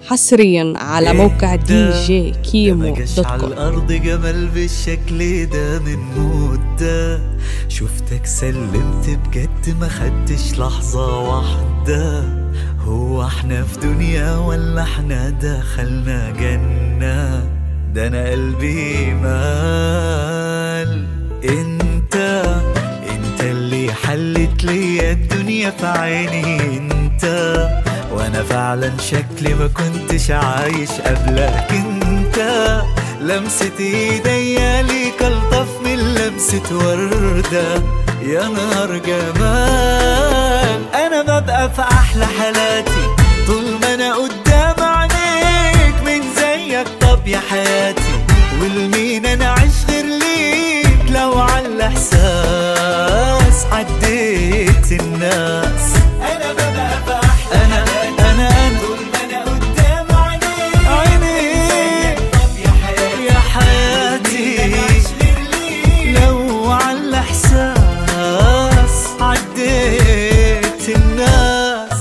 حصريا على موقع دي جي كيمو ما جاش دوت على كوم الأرض جمال بالشكل ده من مدة شفتك سلمت بجد ما خدتش لحظة واحدة هو احنا في دنيا ولا احنا دخلنا جنة ده انا قلبي مال انت انت اللي حلت ليا الدنيا في عيني انت وانا فعلا شكلي ما كنتش عايش قبلك انت لمسة ايديا ليك الطف من لمسة وردة يا نهار جمال انا ببقى في احلى حالاتي طول ما انا قدام عينيك من زيك طب يا حياتي والمين انا عايش غير ليك لو على الاحساس عديت الناس انا ببقى في احلى انا انا انا طول ما انا قدام عينيك عينيك طب يا حياتي يا حياتي لو على الاحساس عديت الناس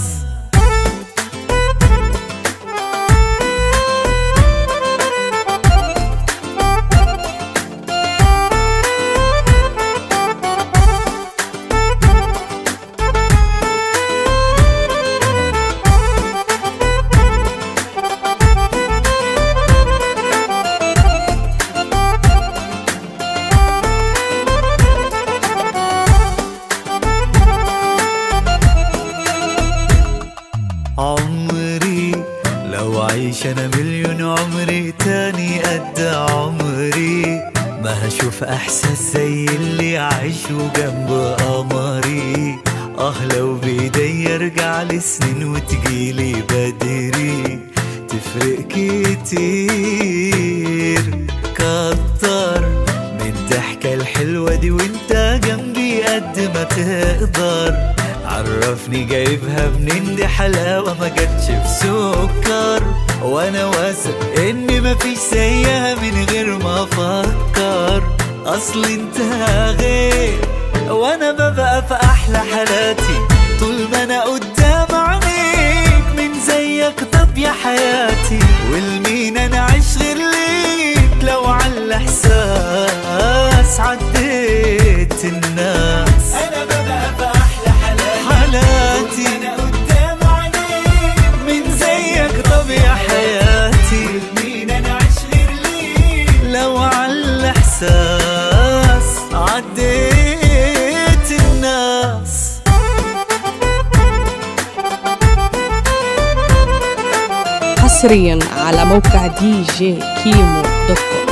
عمري لو عيش انا مليون عمري تاني قد عمري ما هشوف احساس زي اللي عايشه جنب قمري اه لو بايدي ارجع لسنين وتجيلي بدري تفرق كتير كتر من الضحكة الحلوة دي وانت جنبي قد ما تقدر عرفني جايبها منين دي حلاوة ما جاتش في سكر وانا واثق ان مفيش زيها من غير ما افكر اصل انت غير وانا ببقى في احلى حالاتي طول ما انا قدام عينيك من زيك طب يا حياتي والمين انا عايش غير ليك لو على الاحساس عديت الناس انا ببقى في احلى حالاتي حالاتي انا قدام عينيك من زيك طب يا حياتي والمين انا عايش غير ليك لو على الاحساس عديت الناس حصريا على موقع دي جي كيمو دوت كوم